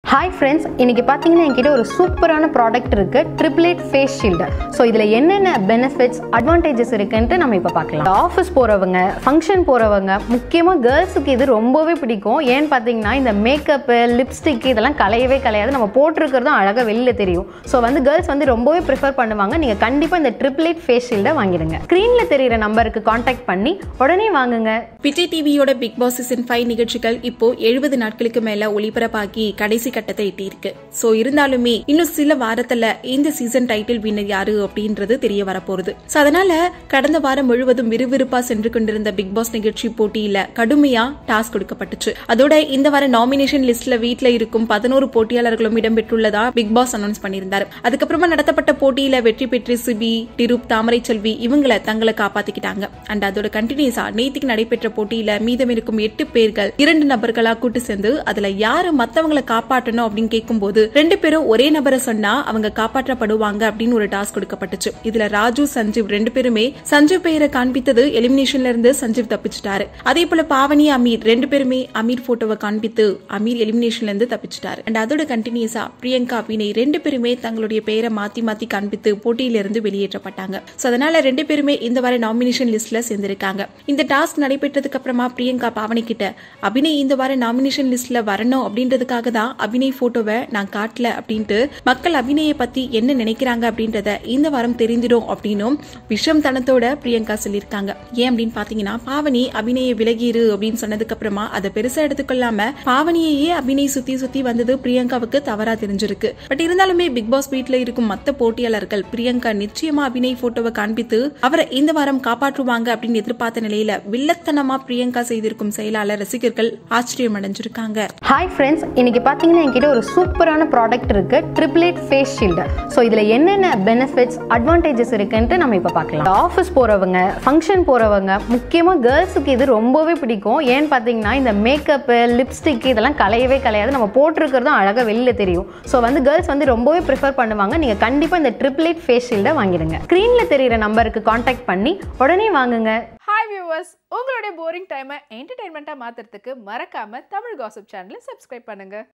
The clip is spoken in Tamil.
ஹாய் ஃப்ரெண்ட்ஸ் இன்னைக்கு பார்த்தீங்கன்னா என்கிட்ட ஒரு சூப்பரான ப்ராடக்ட் இருக்கு ட்ரிப்ளேட் ஃபேஸ் ஷீல்டு ஸோ இதில் என்னென்ன பெனிஃபிட்ஸ் அட்வான்டேஜஸ் இருக்குன்ட்டு நம்ம இப்போ பார்க்கலாம் ஆஃபீஸ் போகிறவங்க ஃபங்க்ஷன் போகிறவங்க முக்கியமாக கேர்ள்ஸுக்கு இது ரொம்பவே பிடிக்கும் ஏன்னு பார்த்தீங்கன்னா இந்த மேக்கப்பு லிப்ஸ்டிக் இதெல்லாம் கலையவே கலையாது நம்ம போட்டிருக்கிறதும் அழகாக வெளியில் தெரியும் ஸோ வந்து கேர்ள்ஸ் வந்து ரொம்பவே ப்ரிஃபர் பண்ணுவாங்க நீங்கள் கண்டிப்பாக இந்த ட்ரிப்ளேட் ஃபேஸ் ஷீல்டை வாங்கிடுங்க ஸ்க்ரீனில் தெரியிற நம்பருக்கு காண்டாக்ட் பண்ணி உடனே வாங்குங்க விஜய் டிவியோட பிக் பாஸ் சீசன் ஃபைவ் நிகழ்ச்சிகள் இப்போ எழுபது நாட்களுக்கு மேல ஒளிபரப்பாகி கடைசி கட்டத்தை எட்டியிருக்கு சோ இருந்தாலுமே இன்னும் சில வாரத்துல இந்த சீசன் டைட்டில் வின்னர் யாரு அப்படின்றது தெரிய வரப்போகுது சோ அதனால கடந்த வாரம் முழுவதும் விறுவிறுப்பா சென்று கொண்டிருந்த பிக் பாஸ் நிகழ்ச்சி போட்டியில கடுமையா டாஸ்க் கொடுக்கப்பட்டுச்சு அதோட இந்த வார நாமினேஷன் லிஸ்ட்ல வீட்ல இருக்கும் பதினோரு போட்டியாளர்களும் இடம்பெற்றுள்ளதா பிக் பாஸ் அனௌன்ஸ் பண்ணியிருந்தாரு அதுக்கப்புறமா நடத்தப்பட்ட போட்டியில வெற்றி பெற்று சிபி டிருப் தாமரை செல்வி இவங்களை தங்களை காப்பாத்திக்கிட்டாங்க அண்ட் அதோட கண்டினியூஸா நேத்திக்கு நடைபெற்ற போட்டியில மீதம் இருக்கும் எட்டு பேர்கள் இரண்டு நபர்களா கூட்டு சேர்ந்து அதுல யாரு மத்தவங்களை காப்பாற்றணும் அப்படின்னு கேட்கும்போது ரெண்டு பேரும் ஒரே நபரை சொன்னா அவங்க காப்பாற்றப்படுவாங்க அப்படின்னு ஒரு டாஸ்க் கொடுக்கப்பட்டுச்சு இதுல ராஜு சஞ்சீவ் ரெண்டு பேருமே சஞ்சீவ் பெயரை காண்பித்தது எலிமினேஷன்ல இருந்து சஞ்சீவ் தப்பிச்சிட்டாரு அதே போல பாவனி அமீர் ரெண்டு பேருமே அமீர் போட்டோவை காண்பித்து அமீர் எலிமினேஷன்ல இருந்து தப்பிச்சிட்டாரு அண்ட் அதோட கண்டினியூஸா பிரியங்கா வினய் ரெண்டு பேருமே தங்களுடைய பெயரை மாத்தி மாத்தி காண்பித்து போட்டியிலிருந்து வெளியேற்றப்பட்டாங்க சோ அதனால ரெண்டு பேருமே இந்த வார நாமினேஷன் லிஸ்ட்ல சேர்ந்திருக்காங்க இந்த டாஸ்க் நடைபெற்றதுக்கு அப்புறமா பிரியங்கா பாவனி கிட்ட அபிநய் இந்த வார நாமினேஷன் லிஸ்ட்ல வரணும் அப்படின்றதுக்காக தான் அபிநய் போட்டோவை நான் காட்டல அப்படின்ட்டு மக்கள் அபிநயை பத்தி என்ன நினைக்கிறாங்க அப்படின்றத இந்த வாரம் தெரிந்திடும் அப்படின்னும் விஷம் தனத்தோட பிரியங்கா சொல்லியிருக்காங்க ஏன் அப்படின்னு பாத்தீங்கன்னா பாவனி அபிநய விலகிரு அப்படின்னு சொன்னதுக்கு அப்புறமா அதை பெருசா எடுத்துக்கொள்ளாம பாவனியையே அபிநய் சுத்தி சுத்தி வந்தது பிரியங்காவுக்கு தவறா தெரிஞ்சிருக்கு பட் இருந்தாலுமே பிக் பாஸ் வீட்ல இருக்கும் மத்த போட்டியாளர்கள் பிரியங்கா நிச்சயமா அபிநய் போட்டோவை காண்பித்து அவரை இந்த வாரம் காப்பாற்றுவாங்க அப்படின்னு எதிர்பார்த்த நிலையில வில்லத்தனமா பிரியங்கா செய்திருக்கும் செயலாளர் ரசிகர்கள் ஆச்சரியம் அடைஞ்சிருக்காங்க ஹாய் ஃப்ரெண்ட்ஸ் இன்னைக்கு பார்த்தீங்கன்னா என்கிட்ட ஒரு சூப்பரான ப்ராடக்ட் இருக்கு ட்ரிப்ளேட் ஃபேஸ் ஷீல்டு ஸோ இதில் என்னென்ன பெனிஃபிட்ஸ் அட்வான்டேஜஸ் இருக்குன்ட்டு நம்ம இப்போ பார்க்கலாம் ஆஃபீஸ் போகிறவங்க ஃபங்க்ஷன் போகிறவங்க முக்கியமாக கேர்ள்ஸுக்கு இது ரொம்பவே பிடிக்கும் ஏன்னு பார்த்தீங்கன்னா இந்த மேக்கப்பு லிப்ஸ்டிக் இதெல்லாம் கலையவே கலையாது நம்ம போட்டிருக்கிறதும் அழகாக வெளியில் தெரியும் ஸோ வந்து கேர்ள்ஸ் வந்து ரொம்பவே ப்ரிஃபர் பண்ணுவாங்க நீங்கள் கண்டிப்பாக இந்த ட்ரிப்ளேட் ஃபேஸ் ஷீல்டை வாங்கிடுங்க ஸ்க்ரீனில் தெரியிற நம்பருக்கு காண்டாக்ட் பண்ணி உடனே வாங்குங்க ஹாய் வியூவர்ஸ் உங்களுடைய போரிங் டைமை என்டர்டைன்மெண்ட்டாக மாற்றுறதுக்கு மறக்காமல் தமிழ் காசிப் சேனலை சப்ஸ்கிரைப் பண்ணுங்கள்